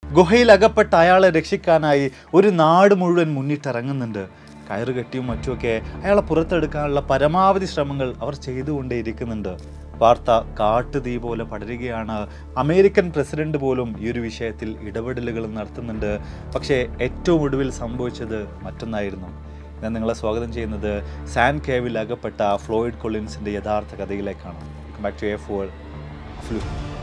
ഗുഹയിൽ അകപ്പെട്ട അയാളെ രക്ഷിക്കാനായി ഒരു നാട് മുഴുവൻ മുന്നിട്ടിറങ്ങുന്നുണ്ട് കയറ് കെട്ടിയും മറ്റുമൊക്കെ അയാളെ പുറത്തെടുക്കാനുള്ള പരമാവധി ശ്രമങ്ങൾ അവർ ചെയ്തുകൊണ്ടേയിരിക്കുന്നുണ്ട് വാർത്ത കാട്ടുതീ പോലെ പടരുകയാണ് അമേരിക്കൻ പ്രസിഡന്റ് പോലും ഈ ഒരു വിഷയത്തിൽ ഇടപെടലുകൾ നടത്തുന്നുണ്ട് പക്ഷേ ഏറ്റവും ഒടുവിൽ സംഭവിച്ചത് മറ്റൊന്നായിരുന്നു ഞാൻ നിങ്ങളെ സ്വാഗതം ചെയ്യുന്നത് സാൻ കേവിൽ അകപ്പെട്ട ഫ്ലോയിഡ് കൊളിൻസിൻ്റെ യഥാർത്ഥ കഥയിലേക്കാണ് back to a fall flu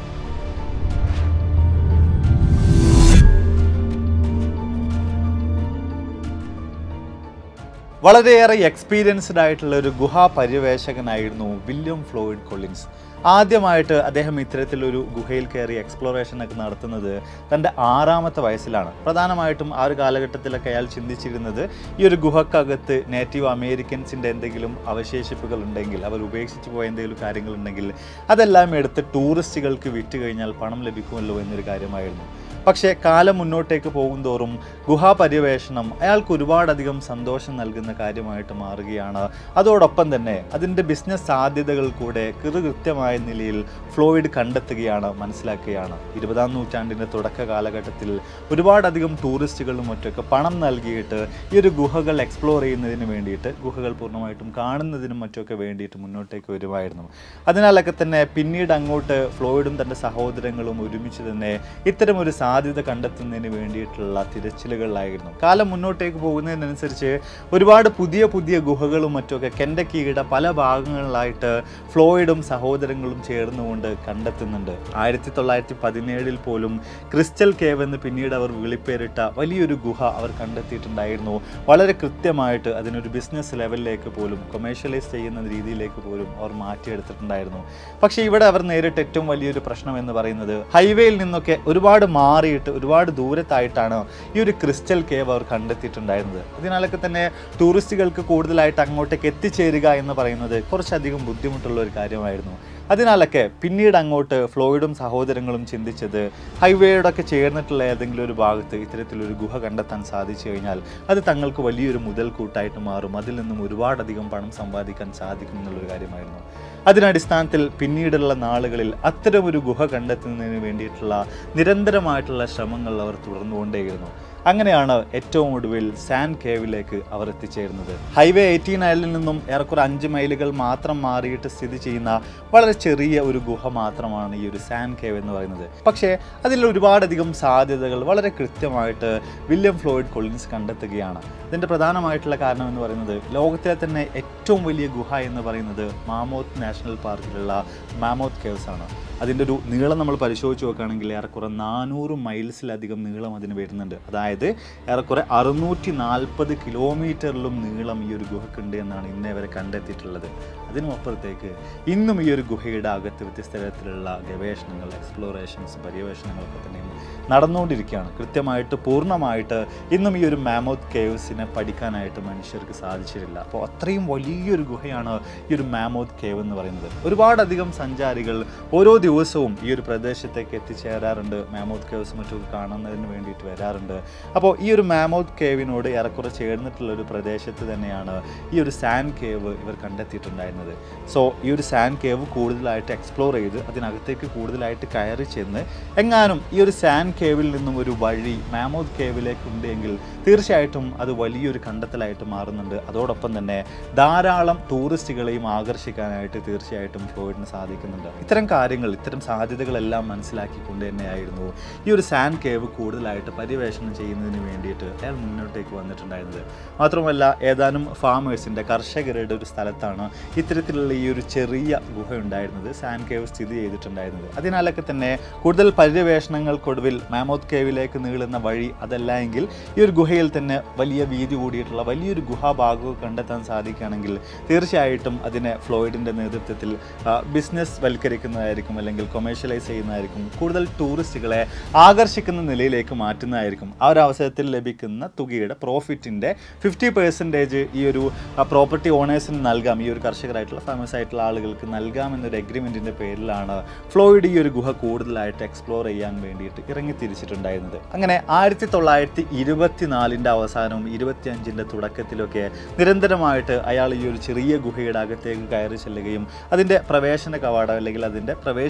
വളരെയേറെ എക്സ്പീരിയൻസ്ഡ് ആയിട്ടുള്ള ഒരു ഗുഹാ പര്യവേഷകനായിരുന്നു വില്യം ഫ്ലോയിഡ് കൊള്ളിൻസ് ആദ്യമായിട്ട് അദ്ദേഹം ഇത്തരത്തിലൊരു ഗുഹയിൽ കയറി എക്സ്പ്ലോറേഷൻ ഒക്കെ നടത്തുന്നത് തൻ്റെ ആറാമത്തെ വയസ്സിലാണ് പ്രധാനമായിട്ടും ആ ഒരു കാലഘട്ടത്തിലൊക്കെ അയാൾ ചിന്തിച്ചിരുന്നത് ഈ ഒരു ഗുഹക്കകത്ത് നേറ്റീവ് അമേരിക്കൻസിൻ്റെ എന്തെങ്കിലും അവശേഷിപ്പുകൾ ഉണ്ടെങ്കിൽ അവർ ഉപേക്ഷിച്ച് പോയ എന്തെങ്കിലും കാര്യങ്ങളുണ്ടെങ്കിൽ അതെല്ലാം എടുത്ത് ടൂറിസ്റ്റുകൾക്ക് വിറ്റ് കഴിഞ്ഞാൽ പണം ലഭിക്കുമല്ലോ എന്നൊരു കാര്യമായിരുന്നു പക്ഷേ കാലം മുന്നോട്ടേക്ക് പോകുന്തോറും ഗുഹാ പര്യവേഷണം അയാൾക്ക് ഒരുപാടധികം സന്തോഷം നൽകുന്ന കാര്യമായിട്ട് മാറുകയാണ് അതോടൊപ്പം തന്നെ അതിൻ്റെ ബിസിനസ് സാധ്യതകൾ കൂടെ കൃത്യമായ നിലയിൽ ഫ്ലോയിഡ് കണ്ടെത്തുകയാണ് മനസ്സിലാക്കുകയാണ് ഇരുപതാം നൂറ്റാണ്ടിൻ്റെ തുടക്ക കാലഘട്ടത്തിൽ ഒരുപാടധികം ടൂറിസ്റ്റുകളും മറ്റൊക്കെ പണം നൽകിയിട്ട് ഈ ഒരു ഗുഹകൾ എക്സ്പ്ലോർ ചെയ്യുന്നതിന് വേണ്ടിയിട്ട് ഗുഹകൾ പൂർണ്ണമായിട്ടും കാണുന്നതിനും മറ്റൊക്കെ വേണ്ടിയിട്ട് മുന്നോട്ടേക്ക് വരുമായിരുന്നു അതിനാലൊക്കെ തന്നെ പിന്നീട് അങ്ങോട്ട് ഫ്ലോയിഡും തൻ്റെ സഹോദരങ്ങളും ഒരുമിച്ച് തന്നെ ഇത്തരം ഒരു സാധ്യത കണ്ടെത്തുന്നതിന് വേണ്ടിയിട്ടുള്ള തിരച്ചിലുകളിലായിരുന്നു കാലം മുന്നോട്ടേക്ക് പോകുന്നതിനനുസരിച്ച് ഒരുപാട് പുതിയ പുതിയ ഗുഹകളും മറ്റുമൊക്കെ കെൻഡക്കിയുടെ പല ഭാഗങ്ങളിലായിട്ട് ഫ്ലോയിഡും സഹോദരങ്ങളും ചേർന്നുകൊണ്ട് കണ്ടെത്തുന്നുണ്ട് ആയിരത്തി തൊള്ളായിരത്തി പതിനേഴിൽ പോലും ക്രിസ്റ്റൽ കേവ് എന്ന് പിന്നീട് അവർ വിളിപ്പേരിട്ട വലിയൊരു ഗുഹ അവർ കണ്ടെത്തിയിട്ടുണ്ടായിരുന്നു വളരെ കൃത്യമായിട്ട് അതിനൊരു ബിസിനസ് ലെവലിലേക്ക് പോലും കൊമേഴ്ഷ്യലൈസ് ചെയ്യുന്ന രീതിയിലേക്ക് പോലും അവർ മാറ്റിയെടുത്തിട്ടുണ്ടായിരുന്നു പക്ഷേ ഇവിടെ അവർ നേരിട്ട ഏറ്റവും വലിയൊരു പ്രശ്നം എന്ന് പറയുന്നത് ഹൈവേയിൽ നിന്നൊക്കെ ഒരുപാട് മാറിയിട്ട് ഒരുപാട് ദൂരത്തായിട്ടാണ് ഈ ഒരു ക്രിസ്റ്റൽ കേവ് അവർ കണ്ടെത്തിയിട്ടുണ്ടായിരുന്നത് അതിനാലൊക്കെ തന്നെ ടൂറിസ്റ്റുകൾക്ക് കൂടുതലായിട്ട് അങ്ങോട്ടേക്ക് എത്തിച്ചേരുക എന്ന് പറയുന്നത് കുറച്ചധികം ബുദ്ധിമുട്ടുള്ള ഒരു കാര്യമായിരുന്നു അതിനാലൊക്കെ പിന്നീട് അങ്ങോട്ട് ഫ്ലോയിഡും സഹോദരങ്ങളും ചിന്തിച്ചത് ഹൈവേയുടെ ഒക്കെ ചേർന്നിട്ടുള്ള ഏതെങ്കിലും ഒരു ഭാഗത്ത് ഇത്തരത്തിലൊരു ഗുഹ കണ്ടെത്താൻ സാധിച്ചു കഴിഞ്ഞാൽ അത് തങ്ങൾക്ക് വലിയൊരു മുതൽക്കൂട്ടായിട്ട് മാറും അതിൽ നിന്നും ഒരുപാടധികം പണം സമ്പാദിക്കാൻ സാധിക്കും എന്നുള്ളൊരു കാര്യമായിരുന്നു അതിനടിസ്ഥാനത്തിൽ പിന്നീടുള്ള നാളുകളിൽ അത്തരമൊരു ഗുഹ കണ്ടെത്തുന്നതിന് വേണ്ടിയിട്ടുള്ള നിരന്തരമായിട്ടുള്ള ശ്രമങ്ങൾ അവർ തുടർന്നുകൊണ്ടേയിരുന്നു അങ്ങനെയാണ് ഏറ്റവും ഒടുവിൽ സാൻ കേവിലേക്ക് അവർ എത്തിച്ചേരുന്നത് ഹൈവേ എയ്റ്റീൻ നയലിൽ നിന്നും ഏറെക്കുറെ അഞ്ച് മൈലുകൾ മാത്രം മാറിയിട്ട് സ്ഥിതി ചെയ്യുന്ന വളരെ ചെറിയ ഒരു ഗുഹ മാത്രമാണ് ഈ ഒരു സാൻ കേവ് എന്ന് പറയുന്നത് പക്ഷേ അതിൽ ഒരുപാടധികം സാധ്യതകൾ വളരെ കൃത്യമായിട്ട് വില്യം ഫ്ലോയിഡ് കൊളിൻസ് കണ്ടെത്തുകയാണ് ഇതിൻ്റെ പ്രധാനമായിട്ടുള്ള കാരണം എന്ന് പറയുന്നത് ലോകത്തിലെ തന്നെ ഏറ്റവും വലിയ ഗുഹ എന്ന് പറയുന്നത് മാമോത്ത് നാഷണൽ പാർക്കിലുള്ള മാമോത്ത് കേവ്സ് ആണ് അതിൻ്റെ ഒരു നീളം നമ്മൾ പരിശോധിച്ച് നോക്കുകയാണെങ്കിൽ ഏറെക്കുറെ നാനൂറ് മൈൽസിലധികം നീളം അതിന് വരുന്നുണ്ട് അതായത് ഏറെക്കുറെ അറുന്നൂറ്റി നാൽപ്പത് കിലോമീറ്ററിലും നീളം ഈ ഒരു ഗുഹക്കുണ്ട് എന്നാണ് ഇന്നേ വരെ കണ്ടെത്തിയിട്ടുള്ളത് അതിനും അപ്പുറത്തേക്ക് ഇന്നും ഈ ഒരു ഗുഹയുടെ അകത്ത് വ്യത്യസ്ത തരത്തിലുള്ള ഗവേഷണങ്ങൾ എക്സ്പ്ലോറേഷൻസ് പര്യവേഷണങ്ങളൊക്കെ തന്നെ നടന്നുകൊണ്ടിരിക്കുകയാണ് കൃത്യമായിട്ട് പൂർണ്ണമായിട്ട് ഇന്നും ഈ ഒരു മാമോത്ത് കേവ്സിനെ പഠിക്കാനായിട്ട് മനുഷ്യർക്ക് സാധിച്ചിട്ടില്ല അപ്പോൾ അത്രയും വലിയൊരു ഗുഹയാണ് ഈ ഒരു മാമോത്ത് കേവ് എന്ന് പറയുന്നത് ഒരുപാടധികം സഞ്ചാരികൾ ഓരോ ദിവസവും ഈ ഒരു പ്രദേശത്തേക്ക് എത്തിച്ചേരാറുണ്ട് മാമോത്ത് കേവ്സ് മറ്റൊക്കെ കാണുന്നതിന് വേണ്ടിയിട്ട് വരാറുണ്ട് അപ്പോൾ ഈ ഒരു മാമോത്ത് കേവിനോട് ഏറെക്കുറെ ചേർന്നിട്ടുള്ള ഒരു പ്രദേശത്ത് തന്നെയാണ് ഈ ഒരു സാൻ കേവ് ഇവർ കണ്ടെത്തിയിട്ടുണ്ടായിരുന്നത് സോ ഈ ഒരു സാൻ കേവ് കൂടുതലായിട്ട് എക്സ്പ്ലോർ ചെയ്ത് അതിനകത്തേക്ക് കൂടുതലായിട്ട് കയറി ചെന്ന് എങ്ങാനും ഈ ഒരു സാൻ കേവിൽ നിന്നും ഒരു വഴി മാമോത്ത് കേവിലേക്ക് ഉണ്ടെങ്കിൽ തീർച്ചയായിട്ടും അത് വലിയൊരു കണ്ടെത്തലായിട്ട് മാറുന്നുണ്ട് അതോടൊപ്പം തന്നെ ധാരാളം ടൂറിസ്റ്റുകളെയും ആകർഷിക്കാനായിട്ട് തീർച്ചയായിട്ടും ഫ്ലോയിഡിന് സാധിക്കുന്നുണ്ട് ഇത്തരം കാര്യങ്ങൾ ഇത്തരം സാധ്യതകളെല്ലാം മനസ്സിലാക്കിക്കൊണ്ട് തന്നെയായിരുന്നു ഈ ഒരു സാൻ കേവ് കൂടുതലായിട്ട് പര്യവേഷണം ചെയ്യുന്നതിന് വേണ്ടിയിട്ട് അയാൾ മുന്നോട്ടേക്ക് വന്നിട്ടുണ്ടായിരുന്നത് മാത്രമല്ല ഏതാനും ഫാമേഴ്സിൻ്റെ കർഷകരുടെ ഒരു സ്ഥലത്താണ് ഇത്തരത്തിലുള്ള ഈ ഒരു ചെറിയ ഗുഹ ഉണ്ടായിരുന്നത് സാൻ കേവ് സ്ഥിതി ചെയ്തിട്ടുണ്ടായിരുന്നത് അതിനാലൊക്കെ തന്നെ കൂടുതൽ പര്യവേഷണങ്ങൾക്കൊടുവിൽ മാമോത്ത് കേവിലേക്ക് നീളുന്ന വഴി അതല്ല എങ്കിൽ ഈ ഒരു ഗുഹയിൽ തന്നെ വലിയ വീതി കൂടിയിട്ടുള്ള വലിയൊരു ഗുഹാഭാഗവും കണ്ടെത്താൻ സാധിക്കുകയാണെങ്കിൽ തീർച്ചയായിട്ടും അതിനെ ഫ്ലോയിഡിൻ്റെ നേതൃത്വത്തിൽ ബിസിനസ് വൽക്കരിക്കുന്നതായിരിക്കും അല്ലെങ്കിൽ കൊമേഴ്ഷ്യലൈസ് ചെയ്യുന്നതായിരിക്കും കൂടുതൽ ടൂറിസ്റ്റുകളെ ആകർഷിക്കുന്ന നിലയിലേക്ക് മാറ്റുന്നതായിരിക്കും ആ ഒരു അവസരത്തിൽ ലഭിക്കുന്ന തുകയുടെ പ്രോഫിറ്റിൻ്റെ ഫിഫ്റ്റി പെർസെൻറ്റേജ് ഈ ഒരു പ്രോപ്പർട്ടി ഓണേഴ്സിന് നൽകാം ഈ ഒരു കർഷകരായിട്ടുള്ള ഫേമസ് ആയിട്ടുള്ള ആളുകൾക്ക് നൽകാം എന്നൊരു അഗ്രിമെൻറ്റിൻ്റെ പേരിലാണ് ഫ്ലോയിഡ് ഈ ഒരു ഗുഹ കൂടുതലായിട്ട് എക്സ്പ്ലോർ ചെയ്യാൻ വേണ്ടിയിട്ട് ഇറങ്ങി തിരിച്ചിട്ടുണ്ടായിരുന്നത് അങ്ങനെ ആയിരത്തി തൊള്ളായിരത്തി ഇരുപത്തിനാലിൻ്റെ അവസാനവും ഇരുപത്തിയഞ്ചിൻ്റെ തുടക്കത്തിലൊക്കെ നിരന്തരമായിട്ട് അയാൾ ഈ ഒരു ചെറിയ ഗുഹയുടെ അകത്തേക്ക് കയറി ചെല്ലുകയും അതിൻ്റെ പ്രവേശന കവാടം അല്ലെങ്കിൽ അതിൻ്റെ പ്രവേശ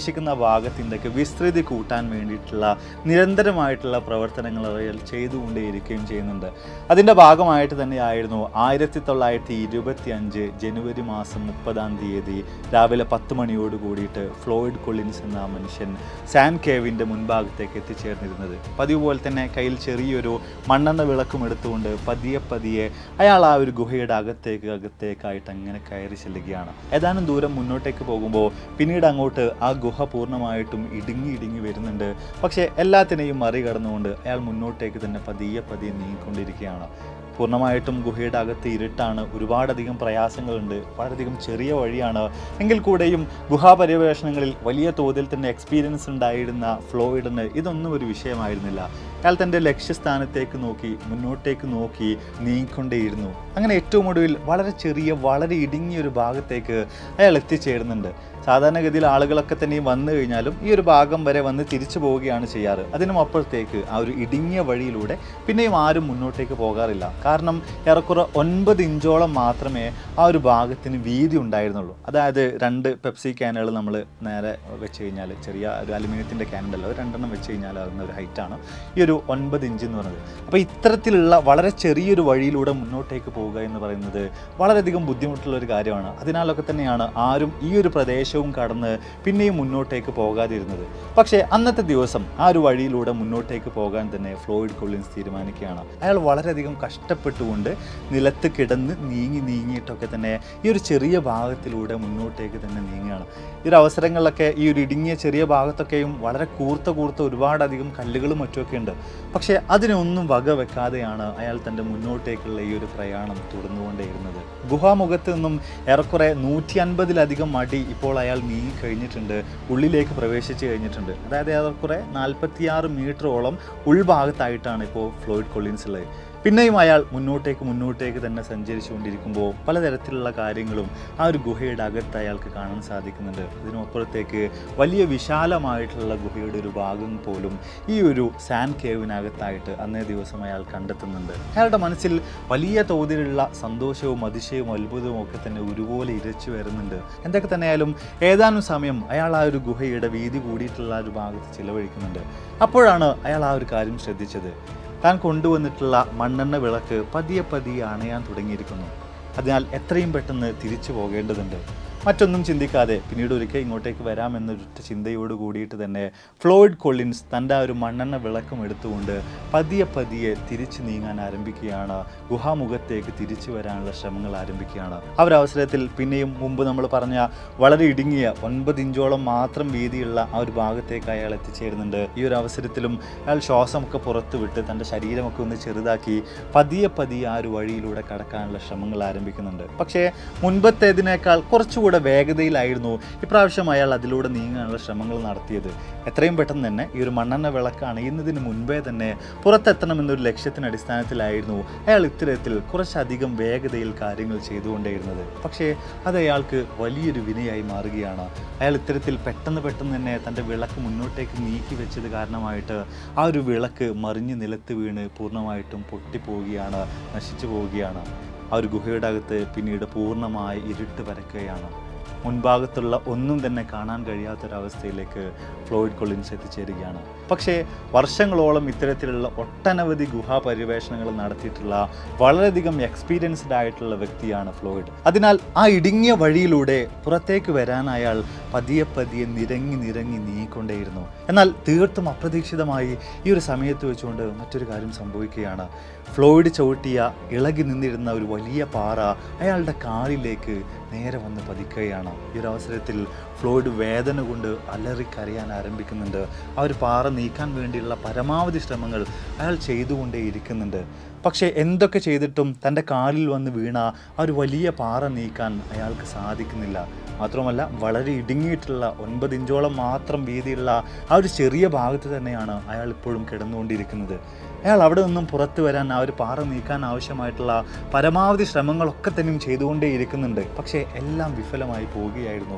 ശേഷിക്കുന്ന ഭാഗത്തിൻ്റെയൊക്കെ വിസ്തൃതി കൂട്ടാൻ വേണ്ടിയിട്ടുള്ള നിരന്തരമായിട്ടുള്ള പ്രവർത്തനങ്ങൾ അയാൾ ചെയ്തുകൊണ്ടേയിരിക്കുകയും ചെയ്യുന്നുണ്ട് അതിൻ്റെ ഭാഗമായിട്ട് തന്നെയായിരുന്നു ആയിരത്തി തൊള്ളായിരത്തി ഇരുപത്തി അഞ്ച് ജനുവരി മാസം മുപ്പതാം തീയതി രാവിലെ പത്ത് മണിയോട് കൂടിയിട്ട് ഫ്ലോയിഡ് കൊളിൻസ് എന്ന ആ മനുഷ്യൻ സാൻ കേവിൻ്റെ മുൻഭാഗത്തേക്ക് എത്തിച്ചേർന്നിരുന്നത് പതിവ് പോലെ തന്നെ കയ്യിൽ ചെറിയൊരു മണ്ണെണ്ണ വിളക്കും എടുത്തുകൊണ്ട് പതിയെ പതിയെ അയാൾ ആ ഒരു ഗുഹയുടെ അകത്തേക്ക് അകത്തേക്കായിട്ട് അങ്ങനെ കയറി ചെല്ലുകയാണ് ഏതാനും ദൂരം മുന്നോട്ടേക്ക് പോകുമ്പോൾ പിന്നീട് അങ്ങോട്ട് ആ ഗുഹ പൂർണ്ണമായിട്ടും ഇടുങ്ങി ഇടുങ്ങി വരുന്നുണ്ട് പക്ഷേ എല്ലാത്തിനെയും മറികടന്നുകൊണ്ട് അയാൾ മുന്നോട്ടേക്ക് തന്നെ പതിയെ പതിയെ നീങ്ങിക്കൊണ്ടിരിക്കുകയാണ് പൂർണ്ണമായിട്ടും ഗുഹയുടെ അകത്ത് ഇരുട്ടാണ് ഒരുപാടധികം പ്രയാസങ്ങളുണ്ട് വളരെയധികം ചെറിയ വഴിയാണ് എങ്കിൽ കൂടെയും ഗുഹാപര്യവേഷണങ്ങളിൽ വലിയ തോതിൽ തന്നെ എക്സ്പീരിയൻസ് ഉണ്ടായിരുന്ന ഫ്ലോയിഡിന് ഇതൊന്നും ഒരു വിഷയമായിരുന്നില്ല അയാൾ തൻ്റെ ലക്ഷ്യസ്ഥാനത്തേക്ക് നോക്കി മുന്നോട്ടേക്ക് നോക്കി നീങ്ങിക്കൊണ്ടേയിരുന്നു അങ്ങനെ ഏറ്റവും ഒടുവിൽ വളരെ ചെറിയ വളരെ ഇടുങ്ങിയ ഒരു ഭാഗത്തേക്ക് അയാൾ എത്തിച്ചേരുന്നുണ്ട് സാധാരണഗതിയിൽ ആളുകളൊക്കെ തന്നെ വന്നു കഴിഞ്ഞാലും ഈ ഒരു ഭാഗം വരെ വന്ന് തിരിച്ചു പോവുകയാണ് ചെയ്യാറ് അതിനും അപ്പുറത്തേക്ക് ആ ഒരു ഇടുങ്ങിയ വഴിയിലൂടെ പിന്നെയും ആരും മുന്നോട്ടേക്ക് പോകാറില്ല കാരണം ഏറെക്കുറെ ഒൻപത് ഇഞ്ചോളം മാത്രമേ ആ ഒരു ഭാഗത്തിന് വീതി ഉണ്ടായിരുന്നുള്ളൂ അതായത് രണ്ട് പെപ്സി ക്യാനുകൾ നമ്മൾ നേരെ വെച്ച് കഴിഞ്ഞാൽ ചെറിയ ഒരു അലുമിനിയത്തിൻ്റെ ക്യാൻ ഉണ്ടല്ലോ അത് രണ്ടെണ്ണം വെച്ച് കഴിഞ്ഞാൽ ആകുന്ന ഒരു ഹൈറ്റാണ് ഈ ഒരു ഒൻപത് ഇഞ്ച് എന്ന് പറയുന്നത് അപ്പോൾ ഇത്തരത്തിലുള്ള വളരെ ചെറിയൊരു വഴിയിലൂടെ മുന്നോട്ടേക്ക് പോവുക എന്ന് പറയുന്നത് വളരെയധികം ബുദ്ധിമുട്ടുള്ള ഒരു കാര്യമാണ് അതിനാലൊക്കെ തന്നെയാണ് ആരും ഈ ഒരു പ്രദേശവും കടന്ന് പിന്നെയും മുന്നോട്ടേക്ക് പോകാതിരുന്നത് പക്ഷേ അന്നത്തെ ദിവസം ആ ഒരു വഴിയിലൂടെ മുന്നോട്ടേക്ക് പോകാൻ തന്നെ ഫ്ലോയിഡ് കൊള്ളിൻസ് തീരുമാനിക്കുകയാണ് അയാൾ വളരെയധികം കഷ്ടപ്പെട്ടുകൊണ്ട് നിലത്ത് കിടന്ന് നീങ്ങി നീങ്ങിയിട്ടൊക്കെ തന്നെ ഈ ഒരു ചെറിയ ഭാഗത്തിലൂടെ മുന്നോട്ടേക്ക് തന്നെ നീങ്ങുകയാണ് ഈ ഒരു അവസരങ്ങളിലൊക്കെ ഈ ഒരു ഇടുങ്ങിയ ചെറിയ ഭാഗത്തൊക്കെയും വളരെ കൂർത്ത കൂർത്ത ഒരുപാടധികം കല്ലുകളും മറ്റുമൊക്കെ ഉണ്ട് പക്ഷേ അതിനൊന്നും വക വെക്കാതെയാണ് അയാൾ തൻ്റെ മുന്നോട്ടേക്കുള്ള ഈ ഒരു പ്രയാണം തുടർന്നുകൊണ്ടേയിരുന്നത് ഗുഹാമുഖത്ത് നിന്നും ഏറെക്കുറെ നൂറ്റി അൻപതിലധികം അടി ഇപ്പോൾ അയാൾ നീങ്ങി കഴിഞ്ഞിട്ടുണ്ട് ഉള്ളിലേക്ക് പ്രവേശിച്ച് കഴിഞ്ഞിട്ടുണ്ട് അതായത് ഏറെക്കുറെ നാൽപ്പത്തിയാറ് മീറ്ററോളം ഉൾഭാഗത്തായിട്ടാണ് ഇപ്പോൾ ഫ്ലോയിഡ് കൊള്ളിൻസ് ഉള്ളത് പിന്നെയും അയാൾ മുന്നോട്ടേക്ക് മുന്നോട്ടേക്ക് തന്നെ സഞ്ചരിച്ചുകൊണ്ടിരിക്കുമ്പോൾ പലതരത്തിലുള്ള കാര്യങ്ങളും ആ ഒരു ഗുഹയുടെ അകത്ത് അയാൾക്ക് കാണാൻ സാധിക്കുന്നുണ്ട് ഇതിനപ്പുറത്തേക്ക് വലിയ വിശാലമായിട്ടുള്ള ഗുഹയുടെ ഒരു ഭാഗം പോലും ഈ ഒരു സാൻ കേവിനകത്തായിട്ട് അന്നേ ദിവസം അയാൾ കണ്ടെത്തുന്നുണ്ട് അയാളുടെ മനസ്സിൽ വലിയ തോതിലുള്ള സന്തോഷവും അതിശയവും അത്ഭുതവും ഒക്കെ തന്നെ ഒരുപോലെ ഇരച്ചു വരുന്നുണ്ട് എന്തൊക്കെ തന്നെയായാലും ഏതാനും സമയം അയാൾ ആ ഒരു ഗുഹയുടെ വീതി കൂടിയിട്ടുള്ള ആ ഒരു ഭാഗത്ത് ചിലവഴിക്കുന്നുണ്ട് അപ്പോഴാണ് അയാൾ ആ ഒരു കാര്യം ശ്രദ്ധിച്ചത് താൻ കൊണ്ടുവന്നിട്ടുള്ള മണ്ണെണ്ണ വിളക്ക് പതിയെ പതിയെ അണയാൻ തുടങ്ങിയിരിക്കുന്നു അതിനാൽ എത്രയും പെട്ടെന്ന് തിരിച്ചു പോകേണ്ടതുണ്ട് മറ്റൊന്നും ചിന്തിക്കാതെ പിന്നീട് ഒരിക്കൽ ഇങ്ങോട്ടേക്ക് വരാമെന്നൊരൊറ്റ ചിന്തയോട് കൂടിയിട്ട് തന്നെ ഫ്ലോയിഡ് കൊള്ളിൻസ് തൻ്റെ ആ ഒരു മണ്ണെണ്ണ വിളക്കും എടുത്തുകൊണ്ട് പതിയെ പതിയെ തിരിച്ചു നീങ്ങാൻ ആരംഭിക്കുകയാണ് ഗുഹാമുഖത്തേക്ക് തിരിച്ചു വരാനുള്ള ശ്രമങ്ങൾ ആരംഭിക്കുകയാണ് ആ ഒരു അവസരത്തിൽ പിന്നെയും മുമ്പ് നമ്മൾ പറഞ്ഞ വളരെ ഇടുങ്ങിയ ഒൻപത് ഇഞ്ചോളം മാത്രം വീതിയുള്ള ആ ഒരു ഭാഗത്തേക്ക് അയാൾ എത്തിച്ചേരുന്നുണ്ട് ഈ ഒരു അവസരത്തിലും അയാൾ ശ്വാസമൊക്കെ പുറത്തു വിട്ട് തൻ്റെ ശരീരമൊക്കെ ഒന്ന് ചെറുതാക്കി പതിയെ പതിയെ ആ ഒരു വഴിയിലൂടെ കടക്കാനുള്ള ശ്രമങ്ങൾ ആരംഭിക്കുന്നുണ്ട് പക്ഷേ മുൻപത്തേതിനേക്കാൾ കുറച്ചുകൂടെ വേഗതയിലായിരുന്നു ഇപ്രാവശ്യം അയാൾ അതിലൂടെ നീങ്ങാനുള്ള ശ്രമങ്ങൾ നടത്തിയത് എത്രയും പെട്ടെന്ന് തന്നെ ഈ ഒരു മണ്ണെണ്ണ വിളക്ക് അണയുന്നതിന് മുൻപേ തന്നെ പുറത്തെത്തണമെന്നൊരു ലക്ഷ്യത്തിന് അടിസ്ഥാനത്തിലായിരുന്നു അയാൾ ഇത്തരത്തിൽ കുറച്ചധികം വേഗതയിൽ കാര്യങ്ങൾ ചെയ്തുകൊണ്ടേയിരുന്നത് പക്ഷേ അത് അയാൾക്ക് വലിയൊരു വിനയായി മാറുകയാണ് അയാൾ ഇത്തരത്തിൽ പെട്ടെന്ന് പെട്ടെന്ന് തന്നെ തൻ്റെ വിളക്ക് മുന്നോട്ടേക്ക് നീക്കി വെച്ചത് കാരണമായിട്ട് ആ ഒരു വിളക്ക് മറിഞ്ഞ് നിലത്ത് വീണ് പൂർണ്ണമായിട്ടും പൊട്ടിപ്പോവുകയാണ് നശിച്ചു പോവുകയാണ് ആ ഒരു ഗുഹയുടെ അകത്ത് പിന്നീട് പൂർണ്ണമായി ഇരുട്ട് പരക്കുകയാണ് മുൻഭാഗത്തുള്ള ഒന്നും തന്നെ കാണാൻ കഴിയാത്തൊരവസ്ഥയിലേക്ക് ഫ്ലോയിഡ് കൊള്ളിൻസ് എത്തിച്ചേരുകയാണ് പക്ഷേ വർഷങ്ങളോളം ഇത്തരത്തിലുള്ള ഒട്ടനവധി ഗുഹാ പര്യവേഷണങ്ങൾ നടത്തിയിട്ടുള്ള വളരെയധികം എക്സ്പീരിയൻസ്ഡ് ആയിട്ടുള്ള വ്യക്തിയാണ് ഫ്ലോയിഡ് അതിനാൽ ആ ഇടുങ്ങിയ വഴിയിലൂടെ പുറത്തേക്ക് വരാൻ അയാൾ പതിയെ പതിയെ നിരങ്ങി നിരങ്ങി നീങ്ങിക്കൊണ്ടേയിരുന്നു എന്നാൽ തീർത്തും അപ്രതീക്ഷിതമായി ഈ ഒരു സമയത്ത് വെച്ചുകൊണ്ട് മറ്റൊരു കാര്യം സംഭവിക്കുകയാണ് ഫ്ലോയിഡ് ചവിട്ടിയ ഇളകി നിന്നിരുന്ന ഒരു വലിയ പാറ അയാളുടെ കാലിലേക്ക് നേരെ വന്ന് പതിക്കുകയാണ് ഈ ഒരു അവസരത്തിൽ ഫ്ലോയിഡ് വേദന കൊണ്ട് അലറിക്കരയാൻ ആരംഭിക്കുന്നുണ്ട് ആ ഒരു പാറ നീക്കാൻ വേണ്ടിയുള്ള പരമാവധി ശ്രമങ്ങൾ അയാൾ ചെയ്തുകൊണ്ടേ ഇരിക്കുന്നുണ്ട് പക്ഷേ എന്തൊക്കെ ചെയ്തിട്ടും തൻ്റെ കാലിൽ വന്ന് വീണ ആ ഒരു വലിയ പാറ നീക്കാൻ അയാൾക്ക് സാധിക്കുന്നില്ല മാത്രമല്ല വളരെ ഇടുങ്ങിയിട്ടുള്ള ഒൻപത് ഇഞ്ചോളം മാത്രം വീതിയുള്ള ആ ഒരു ചെറിയ ഭാഗത്ത് തന്നെയാണ് അയാൾ ഇപ്പോഴും കിടന്നുകൊണ്ടിരിക്കുന്നത് അയാൾ അവിടെ നിന്നും പുറത്തു വരാൻ ആ ഒരു പാറ നീക്കാൻ ആവശ്യമായിട്ടുള്ള പരമാവധി ശ്രമങ്ങളൊക്കെ തന്നെയും ചെയ്തുകൊണ്ടേ ഇരിക്കുന്നുണ്ട് പക്ഷേ എല്ലാം വിഫലമായി പോവുകയായിരുന്നു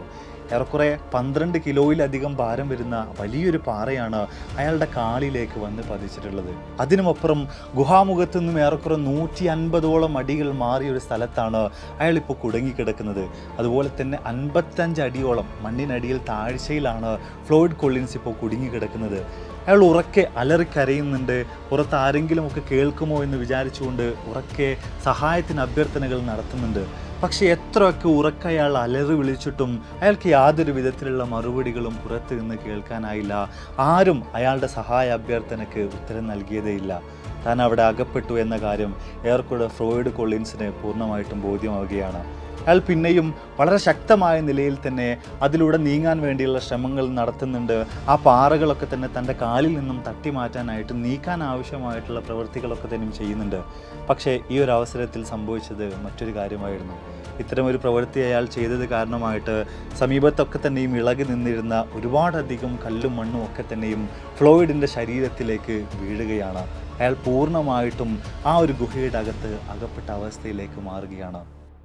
ഏറെക്കുറെ പന്ത്രണ്ട് കിലോയിലധികം ഭാരം വരുന്ന വലിയൊരു പാറയാണ് അയാളുടെ കാലിലേക്ക് വന്ന് പതിച്ചിട്ടുള്ളത് അതിനുമപ്പുറം ഗുഹാമുഖത്തു നിന്നും ഏറെക്കുറെ നൂറ്റി അൻപതോളം അടികൾ മാറിയ ഒരു സ്ഥലത്താണ് അയാൾ ഇപ്പോൾ കുടുങ്ങിക്കിടക്കുന്നത് അതുപോലെ തന്നെ അൻപത്തഞ്ച് അടിയോളം മണ്ണിനടിയിൽ താഴ്ചയിലാണ് ഫ്ലോയിഡ് കൊള്ളിൻസ് ഇപ്പോൾ കുടുങ്ങിക്കിടക്കുന്നത് അയാൾ ഉറക്കെ അലറിക്കരയുന്നുണ്ട് പുറത്ത് ആരെങ്കിലുമൊക്കെ കേൾക്കുമോ എന്ന് വിചാരിച്ചുകൊണ്ട് ഉറക്കെ സഹായത്തിന് അഭ്യർത്ഥനകൾ നടത്തുന്നുണ്ട് പക്ഷേ എത്രയൊക്കെ ഉറക്ക അയാൾ അലറി വിളിച്ചിട്ടും അയാൾക്ക് യാതൊരു വിധത്തിലുള്ള മറുപടികളും പുറത്ത് നിന്ന് കേൾക്കാനായില്ല ആരും അയാളുടെ സഹായ അഭ്യർത്ഥനയ്ക്ക് ഉത്തരം നൽകിയതേയില്ല താൻ അവിടെ അകപ്പെട്ടു എന്ന കാര്യം ഏറെക്കുറെ ഫ്രോയിഡ് കൊള്ളിൻസിന് പൂർണ്ണമായിട്ടും ബോധ്യമാവുകയാണ് അയാൾ പിന്നെയും വളരെ ശക്തമായ നിലയിൽ തന്നെ അതിലൂടെ നീങ്ങാൻ വേണ്ടിയുള്ള ശ്രമങ്ങൾ നടത്തുന്നുണ്ട് ആ പാറകളൊക്കെ തന്നെ തൻ്റെ കാലിൽ നിന്നും തട്ടി മാറ്റാനായിട്ട് നീക്കാൻ ആവശ്യമായിട്ടുള്ള പ്രവൃത്തികളൊക്കെ തന്നെയും ചെയ്യുന്നുണ്ട് പക്ഷേ ഈ ഒരു അവസരത്തിൽ സംഭവിച്ചത് മറ്റൊരു കാര്യമായിരുന്നു ഇത്തരമൊരു പ്രവൃത്തി അയാൾ ചെയ്തത് കാരണമായിട്ട് സമീപത്തൊക്കെ തന്നെയും ഇളകി നിന്നിരുന്ന ഒരുപാടധികം കല്ലും മണ്ണും ഒക്കെ തന്നെയും ഫ്ലോയിഡിൻ്റെ ശരീരത്തിലേക്ക് വീഴുകയാണ് അയാൾ പൂർണ്ണമായിട്ടും ആ ഒരു ഗുഹയുടെ അകത്ത് അകപ്പെട്ട അവസ്ഥയിലേക്ക് മാറുകയാണ്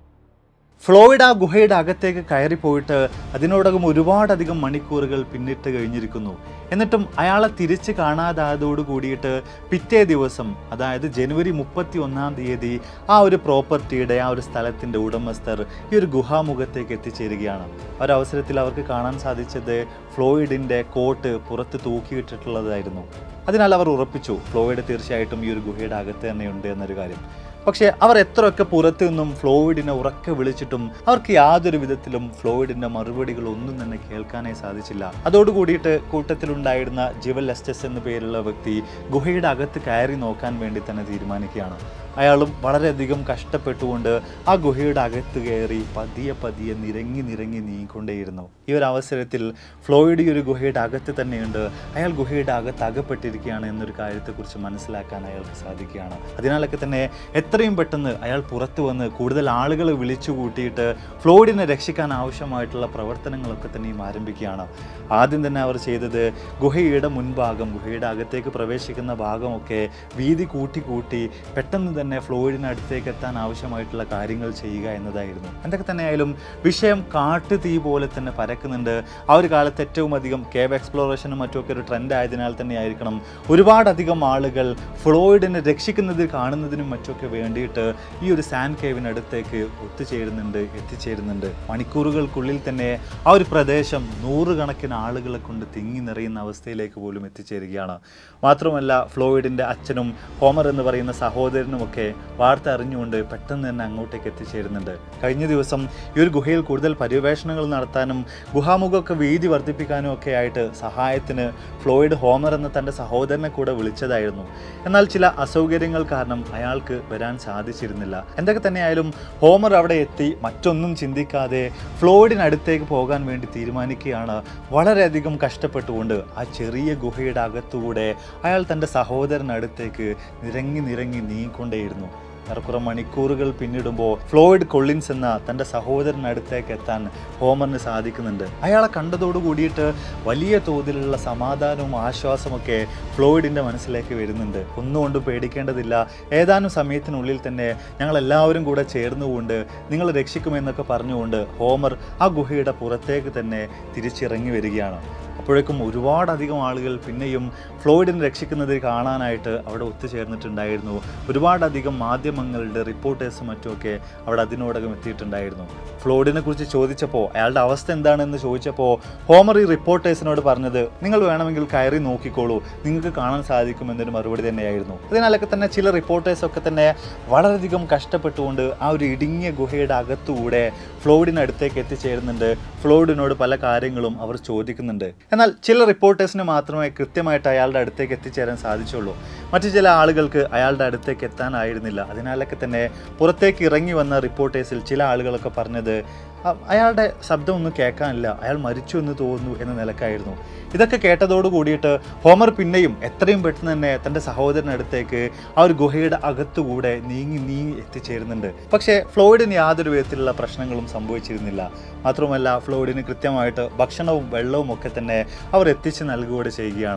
ഫ്ലോയിഡ് ആ ഗുഹയുടെ അകത്തേക്ക് കയറിപ്പോയിട്ട് അതിനോടകം ഒരുപാടധികം മണിക്കൂറുകൾ പിന്നിട്ട് കഴിഞ്ഞിരിക്കുന്നു എന്നിട്ടും അയാളെ തിരിച്ച് കാണാതായതോട് കൂടിയിട്ട് പിറ്റേ ദിവസം അതായത് ജനുവരി മുപ്പത്തി ഒന്നാം തീയതി ആ ഒരു പ്രോപ്പർട്ടിയുടെ ആ ഒരു സ്ഥലത്തിൻ്റെ ഉടമസ്ഥർ ഈ ഒരു ഗുഹാമുഖത്തേക്ക് എത്തിച്ചേരുകയാണ് ആ ഒരു അവസരത്തിൽ അവർക്ക് കാണാൻ സാധിച്ചത് ഫ്ലോയിഡിൻ്റെ കോട്ട് പുറത്ത് തൂക്കിയിട്ടിട്ടുള്ളതായിരുന്നു അതിനാൽ അവർ ഉറപ്പിച്ചു ഫ്ലോയിഡ് തീർച്ചയായിട്ടും ഈ ഒരു ഗുഹയുടെ അകത്ത് തന്നെയുണ്ട് എന്നൊരു കാര്യം പക്ഷേ അവർ എത്രയൊക്കെ പുറത്തു നിന്നും ഫ്ലോയിഡിനെ ഉറക്കെ വിളിച്ചിട്ടും അവർക്ക് യാതൊരു വിധത്തിലും ഫ്ലോയിഡിന്റെ മറുപടികൾ ഒന്നും തന്നെ കേൾക്കാനേ സാധിച്ചില്ല അതോടുകൂടിയിട്ട് കൂട്ടത്തിലുണ്ടായിരുന്ന ജിവൽ എസ്റ്റസ് എന്ന പേരുള്ള വ്യക്തി ഗുഹയുടെ അകത്ത് കയറി നോക്കാൻ വേണ്ടി തന്നെ തീരുമാനിക്കുകയാണ് അയാളും വളരെയധികം കഷ്ടപ്പെട്ടുകൊണ്ട് ആ ഗുഹയുടെ അകത്ത് കയറി പതിയെ പതിയെ നിരങ്ങി നിരങ്ങി നീങ്ങിക്കൊണ്ടേയിരുന്നു ഈ ഒരു അവസരത്തിൽ ഫ്ലോയിഡ് ഈ ഒരു ഗുഹയുടെ അകത്ത് തന്നെയുണ്ട് അയാൾ ഗുഹയുടെ അകത്ത് അകപ്പെട്ടിരിക്കുകയാണ് എന്നൊരു കാര്യത്തെക്കുറിച്ച് മനസ്സിലാക്കാൻ അയാൾക്ക് സാധിക്കുകയാണ് അതിനാലൊക്കെ തന്നെ എത്രയും പെട്ടെന്ന് അയാൾ പുറത്തു വന്ന് കൂടുതൽ ആളുകളെ വിളിച്ചു കൂട്ടിയിട്ട് ഫ്ലോയിഡിനെ രക്ഷിക്കാൻ ആവശ്യമായിട്ടുള്ള പ്രവർത്തനങ്ങളൊക്കെ തന്നെയും ആരംഭിക്കുകയാണ് ആദ്യം തന്നെ അവർ ചെയ്തത് ഗുഹയുടെ മുൻഭാഗം ഗുഹയുടെ അകത്തേക്ക് പ്രവേശിക്കുന്ന ഭാഗമൊക്കെ വീതി കൂട്ടി കൂട്ടി പെട്ടെന്ന് തന്നെ ഫ്ലോയിഡിന് അടുത്തേക്ക് എത്താൻ ആവശ്യമായിട്ടുള്ള കാര്യങ്ങൾ ചെയ്യുക എന്നതായിരുന്നു എന്തൊക്കെ തന്നെയായാലും വിഷയം കാട്ടു തീ പോലെ തന്നെ പരക്കുന്നുണ്ട് ആ ഒരു കാലത്ത് ഏറ്റവും അധികം കേവ് എക്സ്പ്ലോറേഷനും മറ്റുമൊക്കെ ഒരു ട്രെൻഡ് ആയതിനാൽ തന്നെ ആയിരിക്കണം ഒരുപാടധികം ആളുകൾ ഫ്ലോയിഡിനെ രക്ഷിക്കുന്നതിൽ കാണുന്നതിനും മറ്റുമൊക്കെ വേണ്ടിയിട്ട് ഈ ഒരു സാൻഡ് കേവിനടുത്തേക്ക് ഒത്തുചേരുന്നുണ്ട് എത്തിച്ചേരുന്നുണ്ട് മണിക്കൂറുകൾക്കുള്ളിൽ തന്നെ ആ ഒരു പ്രദേശം നൂറുകണക്കിന് ആളുകളെ കൊണ്ട് തിങ്ങി നിറയുന്ന അവസ്ഥയിലേക്ക് പോലും എത്തിച്ചേരുകയാണ് മാത്രമല്ല ഫ്ലോയിഡിൻ്റെ അച്ഛനും ഹോമർ എന്ന് പറയുന്ന സഹോദരനുമൊക്കെ വാർത്ത അറിഞ്ഞുകൊണ്ട് പെട്ടെന്ന് തന്നെ അങ്ങോട്ടേക്ക് എത്തിച്ചേരുന്നുണ്ട് കഴിഞ്ഞ ദിവസം ഈ ഒരു ഗുഹയിൽ കൂടുതൽ പര്യവേഷണങ്ങൾ നടത്താനും ഗുഹാമുഖമൊക്കെ വീതി വർദ്ധിപ്പിക്കാനും ഒക്കെ ആയിട്ട് സഹായത്തിന് ഫ്ലോയിഡ് ഹോമർ എന്ന തൻ്റെ സഹോദരനെ കൂടെ വിളിച്ചതായിരുന്നു എന്നാൽ ചില അസൗകര്യങ്ങൾ കാരണം അയാൾക്ക് വരാൻ സാധിച്ചിരുന്നില്ല എന്തൊക്കെ തന്നെയായാലും ഹോമർ അവിടെ എത്തി മറ്റൊന്നും ചിന്തിക്കാതെ ഫ്ലോയിഡിനടുത്തേക്ക് പോകാൻ വേണ്ടി തീരുമാനിക്കുകയാണ് വളരെയധികം കഷ്ടപ്പെട്ടുകൊണ്ട് ആ ചെറിയ ഗുഹയുടെ അകത്തുകൂടെ അയാൾ തൻ്റെ സഹോദരനടുത്തേക്ക് നിരങ്ങി നിരങ്ങി നീങ്ങിക്കൊണ്ടേയിരുന്നു ഏറെക്കുറെ മണിക്കൂറുകൾ പിന്നിടുമ്പോൾ ഫ്ലോയിഡ് കൊള്ളിൻസ് എന്ന തൻ്റെ സഹോദരനടുത്തേക്ക് എത്താൻ ഹോമറിന് സാധിക്കുന്നുണ്ട് അയാളെ കണ്ടതോട് കൂടിയിട്ട് വലിയ തോതിലുള്ള സമാധാനവും ആശ്വാസമൊക്കെ ഫ്ലോയിഡിൻ്റെ മനസ്സിലേക്ക് വരുന്നുണ്ട് ഒന്നുകൊണ്ട് പേടിക്കേണ്ടതില്ല ഏതാനും സമയത്തിനുള്ളിൽ തന്നെ ഞങ്ങൾ എല്ലാവരും കൂടെ ചേർന്നുകൊണ്ട് നിങ്ങൾ രക്ഷിക്കുമെന്നൊക്കെ പറഞ്ഞുകൊണ്ട് ഹോമർ ആ ഗുഹയുടെ പുറത്തേക്ക് തന്നെ തിരിച്ചിറങ്ങി വരികയാണ് അപ്പോഴേക്കും ഒരുപാടധികം ആളുകൾ പിന്നെയും ഫ്ലോയിഡിനെ രക്ഷിക്കുന്നത് കാണാനായിട്ട് അവിടെ ഒത്തുചേർന്നിട്ടുണ്ടായിരുന്നു ഒരുപാടധികം മാധ്യമങ്ങളുടെ റിപ്പോർട്ടേഴ്സും മറ്റുമൊക്കെ അവിടെ അതിനോടകം എത്തിയിട്ടുണ്ടായിരുന്നു ഫ്ലോയിഡിനെ കുറിച്ച് ചോദിച്ചപ്പോൾ അയാളുടെ അവസ്ഥ എന്താണെന്ന് ചോദിച്ചപ്പോൾ ഹോമർ ഈ റിപ്പോർട്ടേഴ്സിനോട് പറഞ്ഞത് നിങ്ങൾ വേണമെങ്കിൽ കയറി നോക്കിക്കോളൂ നിങ്ങൾക്ക് കാണാൻ സാധിക്കുമെന്നൊരു മറുപടി തന്നെയായിരുന്നു അതിനാലൊക്കെ തന്നെ ചില റിപ്പോർട്ടേഴ്സൊക്കെ തന്നെ വളരെയധികം കഷ്ടപ്പെട്ടുകൊണ്ട് ആ ഒരു ഇടുങ്ങിയ ഗുഹയുടെ അകത്തുകൂടെ ഫ്ലോയിഡിനടുത്തേക്ക് എത്തിച്ചേരുന്നുണ്ട് ഫ്ലോയിഡിനോട് പല കാര്യങ്ങളും അവർ ചോദിക്കുന്നുണ്ട് എന്നാൽ ചില റിപ്പോർട്ടേഴ്സിന് മാത്രമേ കൃത്യമായിട്ട് അയാളുടെ അടുത്തേക്ക് എത്തിച്ചേരാൻ സാധിച്ചുള്ളൂ മറ്റു ചില ആളുകൾക്ക് അയാളുടെ അടുത്തേക്ക് എത്താനായിരുന്നില്ല അതിനാലൊക്കെ തന്നെ പുറത്തേക്ക് ഇറങ്ങി വന്ന റിപ്പോർട്ടേഴ്സിൽ ചില ആളുകളൊക്കെ പറഞ്ഞത് അ- അയാളുടെ ശബ്ദമൊന്നും കേൾക്കാനില്ല അയാൾ മരിച്ചു എന്ന് തോന്നുന്നു എന്ന നിലക്കായിരുന്നു ഇതൊക്കെ കേട്ടതോട് കൂടിയിട്ട് ഹോമർ പിന്നെയും എത്രയും പെട്ടെന്ന് തന്നെ തൻ്റെ സഹോദരനടുത്തേക്ക് ആ ഒരു ഗുഹയുടെ അകത്തുകൂടെ നീങ്ങി നീങ്ങി എത്തിച്ചേരുന്നുണ്ട് പക്ഷേ ഫ്ലോയിഡിന് യാതൊരു വിധത്തിലുള്ള പ്രശ്നങ്ങളും സംഭവിച്ചിരുന്നില്ല മാത്രമല്ല ഫ്ലോയിഡിന് കൃത്യമായിട്ട് ഭക്ഷണവും വെള്ളവും ഒക്കെ തന്നെ അവർ എത്തിച്ച് നൽകുകയോടെ ചെയ്യുകയാണ്